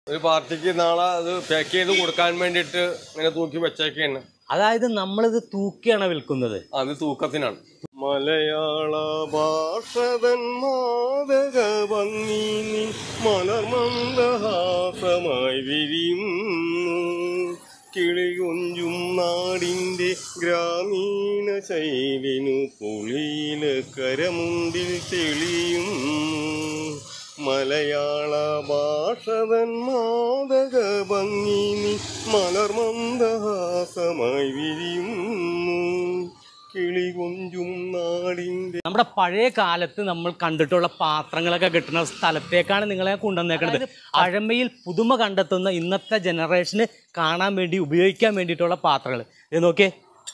ഒരു പാർട്ടിക്ക് നാളെ അത് പാക്ക് ചെയ്ത് കൊടുക്കാൻ വേണ്ടിയിട്ട് ഇങ്ങനെ തൂക്കി വെച്ചേക്കാണ് അതായത് നമ്മളിത് തൂക്കിയാണ് വിൽക്കുന്നത് അത് തൂക്കത്തിനാണ് മലയാള ഭാഷതൻ മാതക ഭംഗി നീ മലർമന്ദഹാസമായി വിരിയുന്നു കിളികൊഞ്ചും നാടിൻ്റെ ഗ്രാമീണ ശൈലിനു പുളിയില കരമുണ്ടിൽ തെളിയുന്നു മലയാള ഭാഷതൻ മാതക ഭംഗി നീ മലർമന്ദഹാസമായി വിരിയുന്നു കിളികൊഞ്ചും നാടിൻ്റെ നമ്മുടെ പഴയ കാലത്ത് നമ്മൾ കണ്ടിട്ടുള്ള പാത്രങ്ങളൊക്കെ കിട്ടുന്ന സ്ഥലത്തേക്കാണ് നിങ്ങളെ കൊണ്ടുവന്നേക്കുന്നത് പഴമയിൽ പുതുമ കണ്ടെത്തുന്ന ഇന്നത്തെ ജനറേഷന് കാണാൻ വേണ്ടി ഉപയോഗിക്കാൻ വേണ്ടിയിട്ടുള്ള പാത്രങ്ങൾ ഇത് നോക്കിയേ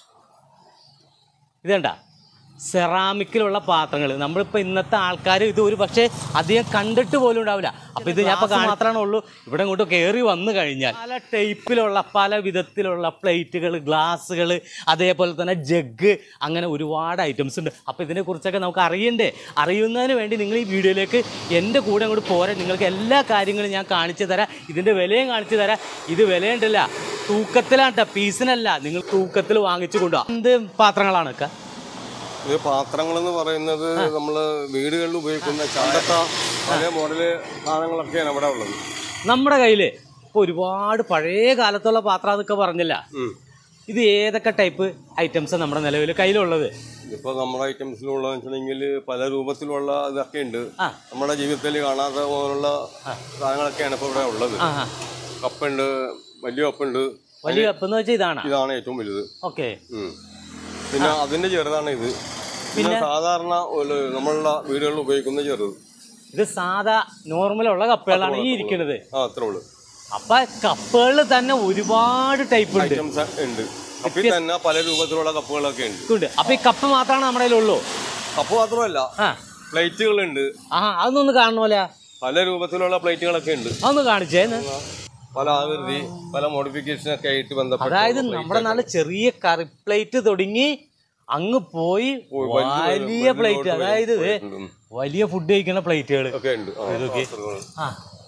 ഇതേണ്ട സെറാമിക്കിലുള്ള പാത്രങ്ങൾ നമ്മളിപ്പോൾ ഇന്നത്തെ ആൾക്കാർ ഇത് ഒരു പക്ഷേ അധികം കണ്ടിട്ട് പോലും ഉണ്ടാവില്ല അപ്പോൾ ഇത് ഞാൻ ഇപ്പോൾ മാത്രമേ ഉള്ളൂ ഇവിടെ ഇങ്ങോട്ട് കയറി വന്നു കഴിഞ്ഞാൽ പല ടൈപ്പിലുള്ള പല വിധത്തിലുള്ള പ്ലേറ്റുകൾ ഗ്ലാസ്സുകൾ അതേപോലെ തന്നെ ജഗ് അങ്ങനെ ഒരുപാട് ഐറ്റംസ് ഉണ്ട് അപ്പോൾ ഇതിനെക്കുറിച്ചൊക്കെ നമുക്ക് അറിയണ്ടേ അറിയുന്നതിന് വേണ്ടി നിങ്ങൾ ഈ വീഡിയോയിലേക്ക് എൻ്റെ കൂടെ അങ്ങോട്ട് പോരാൻ നിങ്ങൾക്ക് എല്ലാ കാര്യങ്ങളും ഞാൻ കാണിച്ചു തരാം ഇതിൻ്റെ വിലയും കാണിച്ചു തരാം ഇത് വിലയുണ്ടല്ല തൂക്കത്തിലാണ് കേട്ടോ പീസിനല്ല നിങ്ങൾ തൂക്കത്തിൽ വാങ്ങിച്ചു കൊണ്ടുപോകാം എന്ത് പാത്രങ്ങളാണ് ഒക്കെ ഇത് പാത്രങ്ങൾ എന്ന് പറയുന്നത് നമ്മള് വീടുകളിൽ ഉപയോഗിക്കുന്ന ചണ്ടത്ത പല മോഡല് സാധനങ്ങളൊക്കെയാണ് ഇവിടെ ഉള്ളത് നമ്മുടെ കയ്യിൽ ഇപ്പോൾ ഒരുപാട് പഴയ കാലത്തുള്ള പാത്രം അതൊക്കെ പറഞ്ഞില്ല ഉം. ഇത് ഏതൊക്കെ ടൈപ്പ് ഐറ്റംസ് നമ്മുടെ നിലവിൽ കയ്യിലുള്ളത് ഇപ്പൊ നമ്മുടെ ഐറ്റംസിലുള്ളതെന്ന് വെച്ചിട്ടുണ്ടെങ്കിൽ പല രൂപത്തിലുള്ള ഇതൊക്കെ ഉണ്ട് ആ. നമ്മുടെ ജീവിതത്തിൽ കാണാത്ത പോലുള്ള സാധനങ്ങളൊക്കെയാണ് ഇപ്പൊ ഇവിടെ ഉള്ളത് ആ ആ കപ്പുണ്ട് വലിയ കപ്പുണ്ട് വലിയ കപ്പ് എന്ന് വെച്ചാൽ ഇതാണ് ഇതാണ് ഏറ്റവും വലുത് ഓക്കെ ഉം. പിന്നെ അതിന്റെ ചെറുതാണ് ഇത് പിന്നെ സാധാരണ ഒരു നമ്മളുടെ വീടുകളിൽ ഉപയോഗിക്കുന്ന ചെറുത് ഇത് സാധാ നോർമലുള്ള കപ്പുകളാണ് ഈ ഇരിക്കുന്നത് ആ അത്രേ ഉള്ളൂ അപ്പൊ കപ്പുകളിൽ തന്നെ ഒരുപാട് ടൈപ്പ് ഉണ്ട് ഐറ്റംസ് ഉണ്ട് കപ്പിൽ തന്നെ പല രൂപത്തിലുള്ള കപ്പുകളൊക്കെ ഉണ്ട് ഉണ്ട് അപ്പൊ ഈ കപ്പ് മാത്രമാണ് നമ്മുടെ കയ്യിലുള്ളൂ കപ്പ് മാത്രമല്ല ആ പ്ലേറ്റുകളുണ്ട് ആ അതൊന്നൊന്ന് കാണണമല്ല പല രൂപത്തിലുള്ള പ്ലേറ്റുകളൊക്കെ ഉണ്ട് അതൊന്ന് കാണിച്ചേന്ന് പല ആകൃതി പല മോഡിഫിക്കേഷൻ ഒക്കെ ആയിട്ട് ബന്ധപ്പെട്ട് അതായത് നമ്മുടെ നാട്ടിൽ ചെറിയ കറി പ്ലേറ്റ് തുടങ്ങി അങ്ങ് പോയി വലിയ പ്ലേറ്റ് അതായത് ഇത് ഉം. വലിയ ഫുഡ് കഴിക്കുന്ന പ്ലേറ്റുകൾ ഒക്കെ ഉണ്ട് ആ, പാത്രങ്ങള്. ആ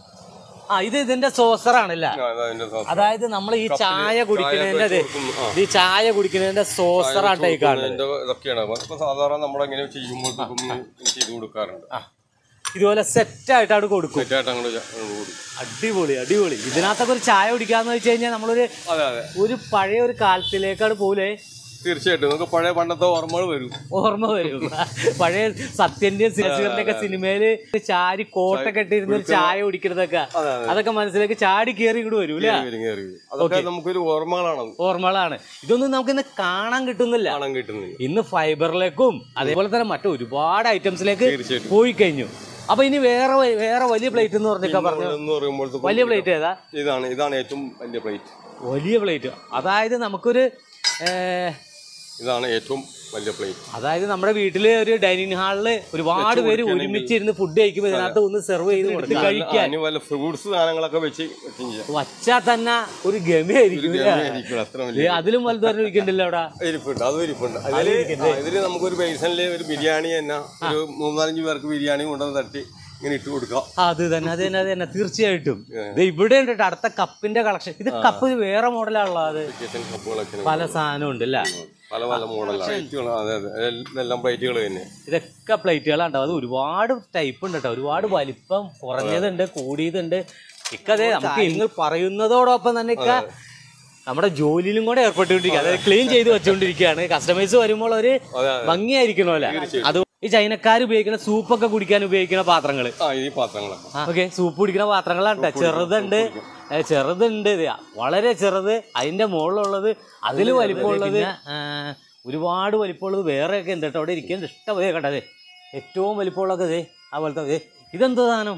ആ ഇത് ഇതിന്റെ സോസറാണല്ല ആ, ഇതാ അതിന്റെ സാധനം. അതായത് നമ്മൾ ഈ ചായ കുടിക്കുന്നതിന്റെ ഇത് കൊടുക്കുന്നു. ആ. ഇത് ഈ ചായ കുടിക്കുന്നതിന്റെ സോസറാണ് ഈ കാണുന്നത് ഇതിന്റെ ഇതൊക്കെയാണ് ഇപ്പൊ സാധാരണ നമ്മളെങ്ങനെ ചെയ്യുമ്പോഴത്തേക്കും ചെയ്ത് കൊടുക്കാറുണ്ട് ഇതുപോലെ സെറ്റ് ആയിട്ടാണ് കൊടുക്കും തെറ്റായിട്ട് അങ്ങോട്ട് കൊടുക്കും അടിപൊളി അടിപൊളി ഇതിനകത്തൊക്കെ ഒരു ചായ കുടിക്കാന്ന് വെച്ച് കഴിഞ്ഞാൽ നമ്മളൊരു അതെ അതെ ഒരു പഴയ ഒരു കാലത്തിലേക്കാണ് പോലെ തീർച്ചയായിട്ടും നമുക്ക് പഴയ പണ്ടത്തെ ഓർമ്മകൾ വരും ഓർമ്മ വരും പഴയ സത്യന്റെയും സിനസീറിന്റെ ഒക്കെ സിനിമയില് ചാരി കോട്ടൊക്കെ ഇട്ടിരുന്ന ഒരു ചായ കുടിക്കുന്നതൊക്കെ അതെ, അതൊക്കെ മനസ്സിലേക്ക് ചാടി കയറി ഇങ്ങോട്ട് വരും അല്ലേ കേറി, കേറി, കേറി. അതൊക്കെ നമുക്കൊരു ഓർമ്മകളാണ് ഓർമ്മകളാണ് ഇതൊന്നും നമുക്ക് ഇന്ന് കാണാൻ കിട്ടുന്നില്ല കാണാൻ കിട്ടുന്നില്ല ഇന്ന് ഫൈബറിലേക്കും അതേപോലെ തന്നെ മറ്റു ഒരുപാട് ഐറ്റംസിലേക്ക് തീർച്ചയായിട്ടും. പോയി കഴിഞ്ഞു അപ്പൊ ഇനി വേറെ വ- വേറെ വലിയ പ്ലേറ്റ് എന്ന് പറഞ്ഞൊക്കെ പറഞ്ഞു എന്ന് പറയുമ്പോഴത്തേക്കും വലിയ പ്ലേറ്റ് ഏതാ ഇതാണ് ഇതാണ് ഏറ്റവും വലിയ പ്ലേറ്റ് വലിയ പ്ലേറ്റ് അതായത് നമുക്കൊരു ഏർ, ഇതാണ് ഏറ്റവും വലിയ പ്ലേറ്റ് അതായത് നമ്മുടെ വീട്ടില് ഒരു ഡൈനിങ് ഹാളില് ഒരുപാട് പേര് ഒരുമിച്ചിരുന്ന് ഫുഡ് കഴിക്കുമ്പോൾ ഇതിനകത്ത് ഒന്ന് സെർവ് ചെയ്ത് കൊടുത്ത് കഴിക്കാൻ അതിന് വല്ല ഫ്രൂട്ട്സ് സാധനങ്ങളൊക്കെ വെച്ച് വെച്ചും ചെയ്യാം വച്ചാൽ തന്നെ ഒരു ഗമയായിരിക്കും ഇല്ലേ? ഇരിക്കണം, അത്ര ദേ, വലിയ അതിലും വലുതൊരു ഇരിക്കണ്ടല്ലോ അവിടെ ഇരിപ്പുണ്ട് അതും ഇരിപ്പുണ്ട് അതില് ആ, ഇതില് നമുക്കൊരു ബേസനില് ഒരു ബിരിയാണി തന്നെ ഒരു മൂന്നാലഞ്ച് പേർക്ക് ബിരിയാണി കൊണ്ടുവന്ന് തട്ടി ഇങ്ങനെ ഇട്ട് കൊടുക്കാം ആ, അത് തന്നെ അത് തന്നെ അത് തന്നെ തീർച്ചയായിട്ടും ദേ ഇവിടെ ഉണ്ട് ട്ടോ അടുത്ത കപ്പിന്റെ കളക്ഷൻ ഇത് കപ്പ് വേറെ മോഡലാണല്ലോ അത് കിച്ചൺ കപ്പുകളൊക്കെ പല സാധനം ഉണ്ട് അല്ലേ പല പല മോഡലാണ് പ്ലേറ്റുകൾ അതെ അതെ ഇതെല്ലാം പ്ലേറ്റുകൾ തന്നെ ഇതൊക്കെ പ്ലേറ്റുകളാണ് അത് ഒരുപാട് ടൈപ്പ് ഉണ്ട് കേട്ടോ ഒരുപാട് വലിപ്പം കുറഞ്ഞതുണ്ട് കൂടിയതുണ്ട് ഇക്കതെ നമുക്ക് നിങ്ങൾ പറയുന്നതോടൊപ്പം തന്നെ ഇക്ക നമ്മുടെ ജോലിയിലും കൂടെ ഏർപ്പെട്ടുകൊണ്ടിരിക്കുക അതായത് ക്ലീൻ ചെയ്ത് വെച്ചുകൊണ്ടിരിക്കുകയാണ് കസ്റ്റമേഴ്സ് വരുമ്പോൾ ഒരു അതെ, ഭംഗിയായിരിക്കണമല്ലോ അത് ഈ ചൈനക്കാർ ഉപയോഗിക്കുന്ന സൂപ്പൊക്കെ കുടിക്കാൻ ഉപയോഗിക്കുന്ന പാത്രങ്ങൾ ആ ഈ പാത്രങ്ങളൊക്കെ ഓക്കെ സൂപ്പ് കുടിക്കുന്ന പാത്രങ്ങളാണ് ട്ടോ. ചെറുതുണ്ട് ഏ, ചെറുതുണ്ട് ഇത് വളരെ ചെറുത് അതിന്റെ മുകളിലുള്ളത് അതിൽ വലിപ്പമുള്ളത് ആ, ഒരുപാട് വലിപ്പമുള്ളത് വേറെയൊക്കെ ഉണ്ട് കേട്ടോ അവിടെ ഇരിക്കുന്നത് ഇഷ്ടം പോലെ കേട്ടത് ഏറ്റവും വലിപ്പമുള്ളതൊക്കെ ഇതേ ആ പോലത്തെ ദേ. ഇതെന്ത് സാധനം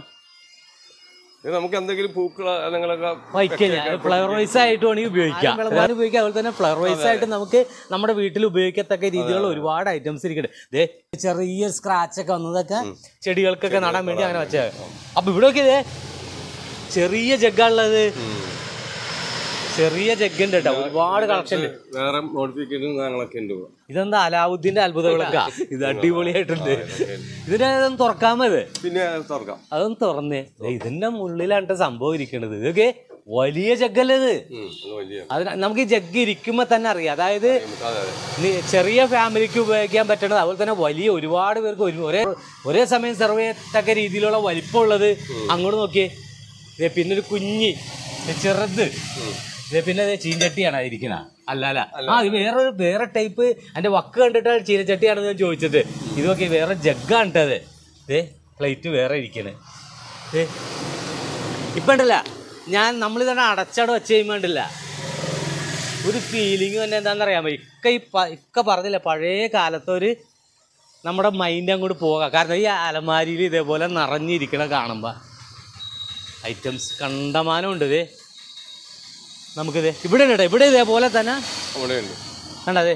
ഇത് നമുക്ക് എന്തെങ്കിലും പൂക്കൾ നിങ്ങളൊക്കെ വയ്ക്കാൻ ഫ്ലവർ വൈസ് ആയിട്ട് വേണമെങ്കിൽ ഉപയോഗിക്കാം വിളമ്പാൻ ഉപയോഗിക്കാം അതുപോലെ തന്നെ ഫ്ലവർ വൈസ് ആയിട്ട് നമുക്ക് നമ്മുടെ വീട്ടിൽ ഉപയോഗിക്കത്തക്ക രീതിയിലുള്ള ഒരുപാട് ഐറ്റംസ് ഇരിക്കുന്നുണ്ട് ദേ ചെറിയ സ്ക്രാച്ച് ഒക്കെ വന്നതൊക്കെ ചെടികൾക്കൊക്കെ നടാൻ വേണ്ടി അങ്ങനെ വെച്ചത് അപ്പൊ ഇവിടെ ഒക്കെ ഇതേ ചെറിയ ജഗ്ഗുള്ളത് ചെറിയ ജഗ് ഉണ്ട് കേട്ടോ ഒരുപാട് കളക്ഷൻ ഉണ്ട് വേറെ മോഡിഫിക്കേഷൻ സാധനങ്ങളൊക്കെ ഉണ്ട് ഇവിടെ. ഇതെന്താ അലാവുദ്ദീന്റെ അത്ഭുതങ്ങളൊക്കെ ഇത് അടിപൊളിയായിട്ടുണ്ട് ഇതിനെ ഇതൊന്ന് തുറക്കാമോ ഇത് പിന്നെ അത് തുറക്കാം അതൊന്ന് തുറന്നേ ദേ ഇതിന്റെ മുള്ളിലാണ് സംഭവം ഇരിക്കണത് ഇതൊക്കെ വലിയ ജഗ്ഗല്ലേ ഇത് ഉം, അത് വലിയ അത് നമുക്ക് ഈ ജഗ് ഇരിക്കുമ്പോ തന്നെ അറിയാം അതായത് അതെ അതെ നി- ചെറിയ ഫാമിലിക്ക് ഉപയോഗിക്കാൻ പറ്റണത് അതുപോലെ തന്നെ വലിയ ഒരുപാട് പേർക്ക് ഒരു- ഒരേ ഒരേ സമയം സെർവ് ചെയ്യത്തക്ക രീതിയിലുള്ള വലിപ്പമുള്ളത് അങ്ങോട്ട് നോക്കിയേ ദേ പിന്നെ ഒരു കുഞ്ഞി ദേ ചെറുത് ദേ പിന്നെ ദേ ചീഞ്ചട്ടിയാണ് ഇരിക്കണ അല്ല അല്ല ആ ഇത് വേറെ വേറെ ടൈപ്പ് അതിന്റെ വക്ക് കണ്ടിട്ട് ചീനച്ചട്ടിയാണെന്ന് ഞാൻ ചോദിച്ചത് ഇത് നോക്കി വേറെ ജഗ്ഗാണ് കേട്ടത് ദേ പ്ലേറ്റ് വേറെ ഇരിക്കണേ ദേ ഇപ്പം ഉണ്ടല്ല ഞാൻ നമ്മളിതാണ് അടച്ചട വെച്ച് കഴിയുമ്പോൾ ഉണ്ടല്ല ഒരു ഫീലിംഗ് തന്നെ എന്താണെന്ന് അറിയാമോ ഇക്ക ഈ പ- ഇക്ക പറഞ്ഞില്ല പഴയ കാലത്തൊരു നമ്മുടെ മൈൻഡ് അങ്ങോട്ട് പോകാം കാരണം ഈ അലമാരിയിൽ ഇതേപോലെ നിറഞ്ഞിരിക്കണ കാണുമ്പോൾ ഐറ്റംസ് കണ്ടമാനം ഉണ്ട് ഇത് നമുക്കിത് ഇവിടെ ഉണ്ട് കേട്ടോ ഇവിടെ ഇതേപോലെ തന്നെ അവിടെ ഉണ്ട് കണ്ടതേ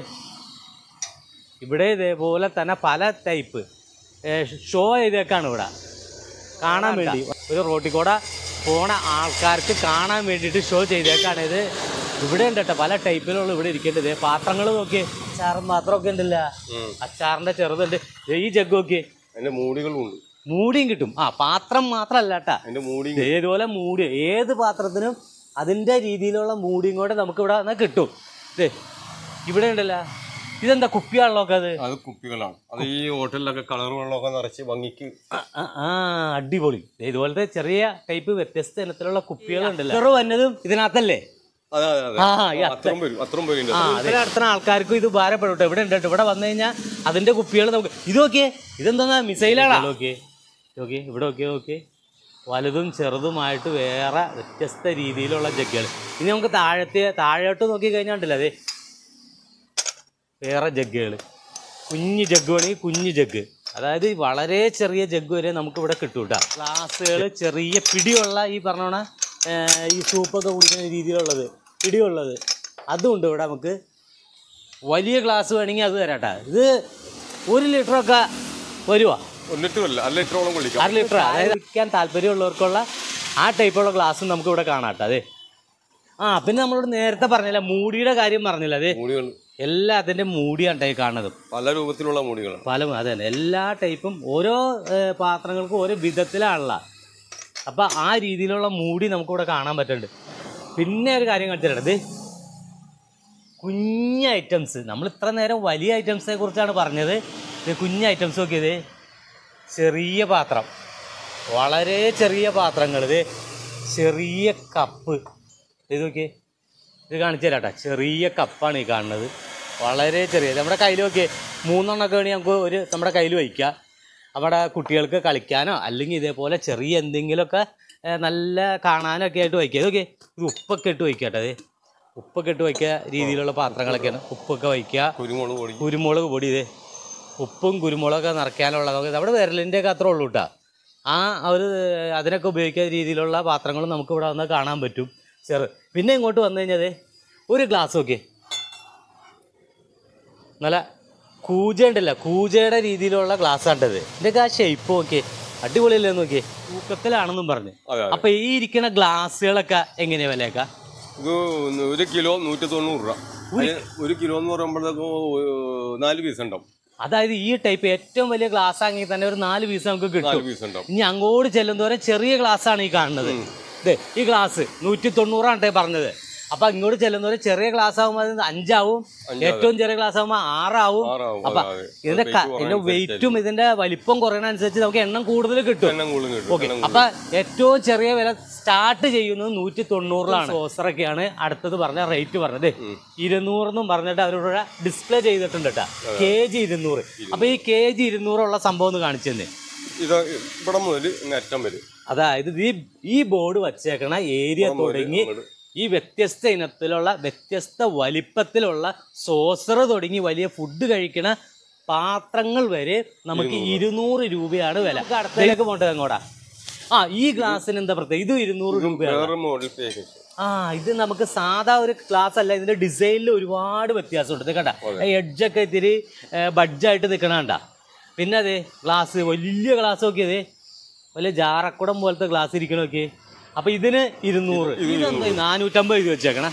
ഇവിടെ ഇതേപോലെ തന്നെ പല ടൈപ്പ് ഷോ ചെയ്തേക്കാണ് ഇവിടെ കാണാൻ വേണ്ടി ഒരു റോട്ടിൽ കൂടെ പോണ ആൾക്കാർക്ക് കാണാൻ വേണ്ടിയിട്ട് ഷോ ചെയ്തേക്കാണ് ഇത് ഇവിടെ ഉണ്ട് കേട്ടോ പല ടൈപ്പിലുള്ള ഇവിടെ ഇരിക്കേണ്ടത് പാത്രങ്ങൾ നോക്കിയേ അച്ചാറും പാത്രമൊക്കെ ഉണ്ടല്ല ഉം. അച്ചാറിന്റെ ചെറുതുണ്ട് ദേ ഈ ജഗ് നോക്കിയേ അതിന്റെ മൂടികളും ഉണ്ട് മൂടിയും കിട്ടും ആ പാത്രം മാത്രമല്ല കേട്ടാ അതിന്റെ മൂടി ദേ ഇതുപോലെ മൂടി ഏത് പാത്രത്തിനും അതിൻ്റെ രീതിയിലുള്ള മൂടിയും കൂടെ നമുക്ക് ഇവിടെ നിന്ന് കിട്ടും ദേ ഇവിടെ ഉണ്ടല്ലോ ഇതെന്താ കുപ്പിയാണല്ലോ അത് അത് കുപ്പികളാണ് അത് ഈ ഹോട്ടലിലൊക്കെ കളർ വെള്ളമൊക്കെ നിറച്ച് ഭംഗിക്ക് ആ, ആ, ആ അടിപൊളി ദേ ഇതുപോലത്തെ ചെറിയ ടൈപ്പ് വ്യത്യസ്ത ഇനത്തിലുള്ള കുപ്പികളുണ്ടല്ലോ ചെറു വന്നതും ഇതിനകത്തല്ലേ അതെ അതെ അതെ ആ ഈ അത്ത- അത്രയും വരും അത്രയും പേരുണ്ട് ആ ഇതിൽ നടത്തുന്ന ആൾക്കാർക്കും ഇത് ഉപകാരപ്പെടും കേട്ടോ ഇവിടെ ഉണ്ട് കേട്ടോ ഇവിടെ വന്നു കഴിഞ്ഞാൽ അതിന്റെ കുപ്പികൾ നമുക്ക് ഇത് നോക്കിയേ ഇതെന്താ മിസൈലാണോ നോക്കിയേ നോക്കിയേ ഇവിടെ നോക്കിയേ നോക്കിയേ വലുതും ചെറുതുമായിട്ട് വേറെ വ്യത്യസ്ത രീതിയിലുള്ള ജഗ്ഗുകൾ ഇനി നമുക്ക് താഴത്തെ താഴോട്ട് നോക്കി കഴിഞ്ഞാണ്ടല്ലോ അതെ വേറെ ജഗ്ഗുകൾ കുഞ്ഞ് ജഗ് വേണമെങ്കിൽ കുഞ്ഞ് ജഗ് അതായത് വളരെ ചെറിയ ജഗ് വരെ നമുക്ക് ഇവിടെ കിട്ടും കേട്ടോ ഗ്ലാസ്സുകൾ ചെറിയ പിടിയുള്ള ഈ പറഞ്ഞോണ ഈ സൂപ്പൊക്കെ കുടിക്കുന്ന രീതിയിലുള്ളത് പിടിയുള്ളത് അതും ഉണ്ട് ഇവിടെ നമുക്ക് വലിയ ഗ്ലാസ് വേണമെങ്കിൽ അത് തരാട്ടാ ഇത് ഒരു ലിറ്ററൊക്കെ വരുവാ ഒരു ലിറ്റർ അല്ല അര ലിറ്ററോളം കൊള്ളിക്കാം അര ലിറ്റർ അതായത് കുടിക്കാൻ താല്പര്യമുള്ളവർക്കുള്ള ആ ടൈപ്പുള്ള ഗ്ലാസ് നമുക്ക് ഇവിടെ കാണാം കേട്ടോ അതെ ആ പിന്നെ നമ്മളോട് നേരത്തെ പറഞ്ഞില്ല മൂടിയുടെ കാര്യം പറഞ്ഞില്ല അതെ മൂടികൾ എല്ലാത്തിൻ്റെ മൂടിയാണ് ടൈപ്പ് കാണുന്നത് പല രൂപത്തിലുള്ള മൂടികളാണ് പല അതെ എല്ലാ ടൈപ്പും ഓരോ ഏഹ്, പാത്രങ്ങൾക്കും ഓരോ വിധത്തിലാണല്ല അപ്പം ആ രീതിയിലുള്ള മൂടി നമുക്കിവിടെ കാണാൻ പറ്റുന്നുണ്ട് പിന്നെ ഒരു കാര്യം കാണിച്ചിട്ടുണ്ട് കുഞ്ഞ് ഐറ്റംസ് നമ്മൾ ഇത്ര നേരം വലിയ ഐറ്റംസിനെ കുറിച്ചാണ് പറഞ്ഞത് ഇത് കുഞ്ഞ് ഐറ്റംസ് നോക്കിയത് ചെറിയ പാത്രം വളരെ ചെറിയ പാത്രങ്ങൾ ഇത് ചെറിയ കപ്പ് ഇത് നോക്കിയേ ഇത് കാണിച്ചു തരാട്ടാ ചെറിയ കപ്പാണ് ഈ കാണുന്നത് വളരെ ചെറിയ നമ്മുടെ കയ്യിൽ നോക്കിയേ മൂന്നെണ്ണമൊക്കെ വേണമെങ്കിൽ നമുക്ക് ഒരു നമ്മുടെ കയ്യിൽ വയ്ക്കാം അവിടെ കുട്ടികൾക്ക് കളിക്കാനോ അല്ലെങ്കിൽ ഇതേപോലെ ചെറിയ എന്തെങ്കിലുമൊക്കെ ഏ, നല്ല കാണാനൊക്കെ ആയിട്ട് വയ്ക്കുക ഇതൊക്കെ ഇത് ഉപ്പൊക്കെ ഇട്ട് വയ്ക്കുക കേട്ടോ അത് ഉപ്പൊക്കെ ഇട്ട് വയ്ക്കുക രീതിയിലുള്ള പാത്രങ്ങളൊക്കെയാണ് ഉപ്പൊക്കെ വയ്ക്കുക കുരുമുളക് പൊടി കുരുമുളക് പൊടി ഇത് ഉപ്പും കുരുമുളകൊക്കെ നിറയ്ക്കാനുള്ളതൊക്കെ അവിടെ വിരലിൻ്റെ ഒക്കെ അത്രേ ഉള്ളൂ കേട്ടോ ആ ഒരു അതിനൊക്കെ ഉപയോഗിക്കുന്ന രീതിയിലുള്ള പാത്രങ്ങളും നമുക്ക് ഇവിടെ വന്ന് കാണാൻ പറ്റും ചെറു പിന്നെ ഇങ്ങോട്ട് വന്നു കഴിഞ്ഞാൽ ദേ ഒരു ഗ്ലാസ് നോക്കിയേ നല്ല കൂജ ഉണ്ടല്ലോ കൂജയുടെ രീതിയിലുള്ള ഗ്ലാസ് ആണ്ടത് ഇതിൻ്റെയൊക്കെ ആ ഷേപ്പ് നോക്കിയേ അടിപൊളിയല്ലേ നോക്കിയേ തൂക്കത്തിലാണെന്നും പറഞ്ഞു അതെ അതെ അപ്പൊ ഈ ഇരിക്കുന്ന ഗ്ലാസ്സുകളൊക്കെ എങ്ങനെയാ വിലയൊക്കെ ഇത് ഒരു കിലോ നൂറ്റി തൊണ്ണൂറ് രൂപ അതിന് ഒരു കിലോ എന്ന് പറയുമ്പോഴത്തേക്കും നാല് പീസ് ഉണ്ടാവും അതായത് ഈ ടൈപ്പ് ഏറ്റവും വലിയ ഗ്ലാസ് ആണെങ്കിൽ തന്നെ ഒരു നാല് പീസ് നമുക്ക് നാല് കിട്ടും പീസ് ഉണ്ടാവും ഇനി അങ്ങോട്ട് ചെല്ലുന്തോരം ചെറിയ ഗ്ലാസ് ആണ് ഈ കാണുന്നത് ദേ ഈ ഗ്ലാസ് നൂറ്റി തൊണ്ണൂറാണ് ട്ടോ ഈ പറഞ്ഞത് അപ്പൊ ഇങ്ങോട്ട് ചെല്ലുന്നവരെ ചെറിയ ഗ്ലാസ് ആകുമ്പോൾ അത് അഞ്ചാവും ഏറ്റവും ചെറിയ ഗ്ലാസ് ആകുമ്പോൾ ആറാവും ആറാവും അപ്പൊ അതെ, അതെ. ഇതിന്റെ ക- weight ഇതിന്റെ വെയിറ്റും ഇതിന്റെ വലിപ്പം കുറയണ അനുസരിച്ച് നമുക്ക് എണ്ണം കൂടുതൽ കിട്ടും എണ്ണം കൂടുതൽ കിട്ടും ഓക്കെ അപ്പൊ ഏറ്റവും ചെറിയ വില സ്റ്റാർട്ട് ചെയ്യുന്നത് നൂറ്റി തൊണ്ണൂറിലാണ് സോസറൊക്കെയാണ് അടുത്തത് പറഞ്ഞ റേറ്റ് പറഞ്ഞത് ഇരുന്നൂറെന്നും പറഞ്ഞിട്ട് അവരോട് ഡിസ്പ്ലേ ചെയ്തിട്ടുണ്ട് കേട്ടോ കെ ജി ഇരുന്നൂറ് അപ്പൊ ഈ കെ ജി ഇരുന്നൂറുള്ള സംഭവം ഒന്ന് കാണിച്ചു തന്നെ ഇത് ഇവിടെ മുതൽ ഇങ്ങ് അറ്റം വരും അതായത് ഈ ഈ ബോർഡ് വച്ചേക്കണ ഏരിയ തുടങ്ങി ഈ വ്യത്യസ്ത ഇനത്തിലുള്ള വ്യത്യസ്ത വലിപ്പത്തിലുള്ള സോസർ തുടങ്ങി വലിയ ഫുഡ് കഴിക്കണ പാത്രങ്ങൾ വരെ നമുക്ക് ഇരുന്നൂറ് രൂപയാണ് വില നമുക്ക് അടുത്തേക്ക് പോകേണ്ടത് അങ്ങോട്ടാ ആ ഈ ഗ്ലാസ്സിന് എന്താ പ്രത്യേകം ഇത് ഇരുന്നൂറ് രൂപയാണ് വേറെ മോഡൽ പാക്കേജ് ആ ഇത് നമുക്ക് സാധാ ഒരു ഗ്ലാസ് അല്ല ഇതിന്റെ ഡിസൈനിൽ ഒരുപാട് വ്യത്യാസമുണ്ട് ഇത് കണ്ട എഡ്ജൊക്കെ ഇത്തിരി ബഡ്ജായിട്ട് നിൽക്കണ കണ്ട പിന്നെ അതെ ഗ്ലാസ് വലിയ ഗ്ലാസ് നോക്കിയതേ വലിയ ജാറക്കുടം പോലത്തെ ഗ്ലാസ് ഇരിക്കണ നോക്കി അപ്പൊ ഇതിന് ഇരുന്നൂറ് ഇതെന്താ നാനൂറ്റമ്പത് ഇത് വെച്ചേക്കണേ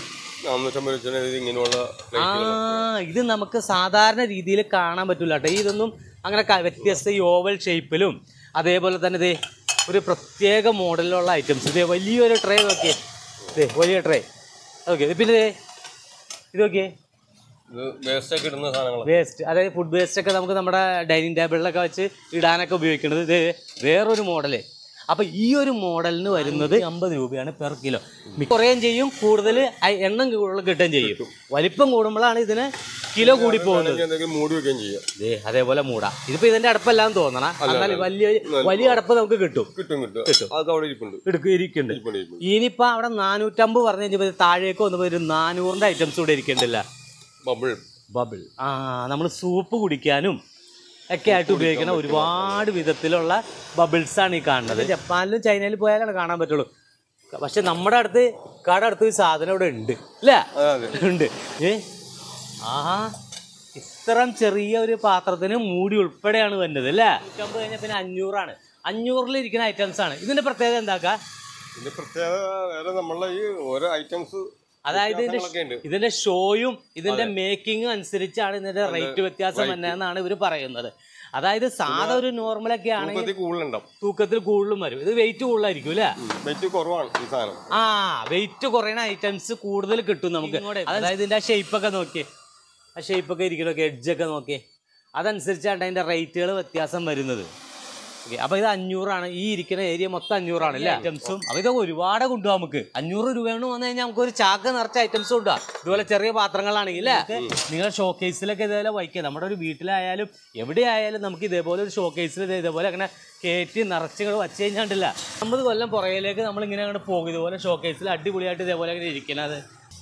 നാനൂറ്റമ്പത് വെച്ചാൽ ഇത് ഇങ്ങനെയുള്ള ആ പ്ലേറ്റുകൾ ഇത് നമുക്ക് സാധാരണ രീതിയിൽ കാണാൻ പറ്റില്ല കേട്ടോ ഇതൊന്നും അങ്ങനെ ക- വ്യത്യസ്ത ഈ ഓവൽ ഷേപ്പിലും അതേപോലെ തന്നെ ഇതേ ഒരു പ്രത്യേക മോഡലിലുള്ള ഐറ്റംസ് ഇതേ വലിയൊരു ട്രേ നോക്കിയേ ഇതേ വലിയ ട്രേ ഓക്കെ പിന്നെ ദേ, ഇത് നോക്കിയേ ഇത് വേസ്റ്റ് ഒക്കെ ഇടുന്ന സാധനങ്ങൾ വേസ്റ്റ് അതായത് ഫുഡ് വേസ്റ്റ് ഒക്കെ നമുക്ക് നമ്മുടെ ഡൈനിങ് ടേബിളിലൊക്കെ വെച്ച് ഇടാനൊക്കെ ഉപയോഗിക്കുന്നത് ഇത് വേറൊരു മോഡല് അപ്പൊ ഈ ഒരു മോഡലിന് വരുന്നത് അമ്പത് രൂപയാണ് പെർ കിലോ കുറയുകയും ചെയ്യും കൂടുതൽ എണ്ണം കൂടുതൽ കിട്ടുകയും ചെയ്യും വലിപ്പം കൂടുമ്പോഴാണ് ഇതിന് കിലോ കൂടി പോകുന്നത് എന്തെങ്കിലും മൂടി വെക്കുകയും ചെയ്യാം ദേ അതേപോലെ മൂടാ ഇതിപ്പോ ഇതിന്റെ അടപ്പെല്ലാം തോന്നണം എന്നാൽ വലിയ വലിയ അടപ്പ് നമുക്ക് കിട്ടും കിട്ടും കിട്ടും അതൊക്കെ അവിടെ ഇരിപ്പുണ്ട് എടുക്കും ഇരിക്കുന്നുണ്ട് ഇരിപ്പുണ്ട് ഇരിപ്പുണ്ട് ഇനിയിപ്പോ അവിടെ നാനൂറ്റമ്പത് പറഞ്ഞു കഴിഞ്ഞപ്പോൾ താഴേക്ക് വന്നപ്പോൾ ഒരു നാനൂറിന്റെ ഐറ്റംസ് ഇവിടെ ഇരിക്കണ്ടില്ല ബബിൾ ബബിൾ ആ നമ്മൾ സൂപ്പ് കുടിക്കാനും ഒക്കെ ആയിട്ട് ഉപയോഗിക്കുന്ന ഒരുപാട് വിധത്തിലുള്ള ബബിൾസ് ആണ് ഈ കാണുന്നത് ജപ്പാനിലും ചൈനയിലും പോയാലാണ് കാണാൻ പറ്റുള്ളൂ പക്ഷെ നമ്മുടെ അടുത്ത് കട അടുത്ത് ഒരു സാധനം ഇവിടെ ഉണ്ട് അല്ലേ അതെ അതെ ഉണ്ട് ഏ ആ ഇത്രയും ചെറിയ ഒരു പാത്രത്തിന് മൂടി ഉൾപ്പെടെയാണ് വരുന്നത് അല്ലേ നൂറ്റമ്പത് കഴിഞ്ഞാൽ പിന്നെ അഞ്ഞൂറാണ് അഞ്ഞൂറിൽ ഇരിക്കുന്ന ഐറ്റംസ് ആണ് ഇതിന്റെ പ്രത്യേകത എന്താക്കാ ഇതിന്റെ പ്രത്യേകത വേറെ നമ്മളെ ഈ ഓരോ ഐറ്റംസ് അതായത് ഇതിന്റെ ഒക്കെ ഉണ്ട് ഇതിന്റെ ഷോയും ഇതിന്റെ മേക്കിങ്ങും അനുസരിച്ചാണ് ഇതിന്റെ റേറ്റ് വ്യത്യാസം എന്നാണ് ഇവർ പറയുന്നത് അതായത് സാധാ ഒരു നോർമലൊക്കെ ആണെങ്കിൽ മുപ്പത്തി കൂടുതലുണ്ടാവും തൂക്കത്തിൽ കൂടുതലും വരും ഇത് വെയിറ്റ് കൂടുതലായിരിക്കും അല്ലേ വെയിറ്റ് കുറവാണ് ഈ സാധനം ആ വെയിറ്റ് കുറയുന്ന ഐറ്റംസ് കൂടുതൽ കിട്ടും നമുക്ക് അതായത് ഇതിന്റെ ആ ഷേപ്പ് ഒക്കെ നോക്കിയേ ആ ഷേപ്പ് ഒക്കെ ഇരിക്കണൊക്കെ എഡ്ജ് ഒക്കെ നോക്കിയേ അതനുസരിച്ചാണ് അതിന്റെ റേറ്റുകൾ വ്യത്യാസം വരുന്നത് ഓക്കെ അപ്പൊ ഇത് അഞ്ഞൂറാണ് ഈ ഇരിക്കുന്ന ഏരിയ മൊത്തം അഞ്ഞൂറാണ് അല്ലേ ഐറ്റംസും അപ്പൊ ഇത് ഒരുപാട് കൊണ്ടുപോകാം നമുക്ക് അഞ്ഞൂറ് രൂപയാണ് വന്നു കഴിഞ്ഞാൽ നമുക്ക് ഒരു ചാക്ക് നിറച്ച ഐറ്റംസ് കൊണ്ടുപോകാം ഇതുപോലെ ചെറിയ പാത്രങ്ങളാണെങ്കിൽ അല്ലേ നിങ്ങൾ ഷോക്കേസിലൊക്കെ ഇതേപോലെ വയ്ക്കുക നമ്മുടെ ഒരു വീട്ടിലായാലും എവിടെയായാലും നമുക്ക് ഇതേപോലെ ഒരു ഷോക്കേസിൽ ഇതേപോലെ അങ്ങനെ കയറ്റി നിറച്ച് ഇങ്ങോട്ട് വച്ച് കഴിഞ്ഞാണ്ടില്ല അമ്പത് കൊല്ലം പുറകിലേക്ക് നമ്മൾ ഇങ്ങനെ അങ്ങോട്ട് പോകും ഇതുപോലെ ഷോക്കേസിൽ അടിപൊളിയായിട്ട് ഇതേപോലെ അങ്ങനെ ഇരിക്കണത്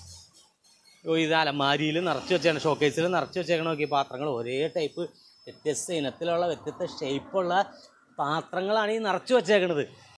ഓ ഇത് അലമാരിയിൽ നിറച്ച് വെച്ചാണ് ഷോക്കേസിൽ നിറച്ച് വെച്ചേക്കണ നോക്കി പാത്രങ്ങൾ ഒരേ ടൈപ്പ് വ്യത്യസ്ത ഇനത്തിലുള്ള വ്യത്യസ്ത ഷേപ്പുള്ള പാത്രങ്ങളാണ് ഈ നിറച്ച് വെച്ചേക്കണത്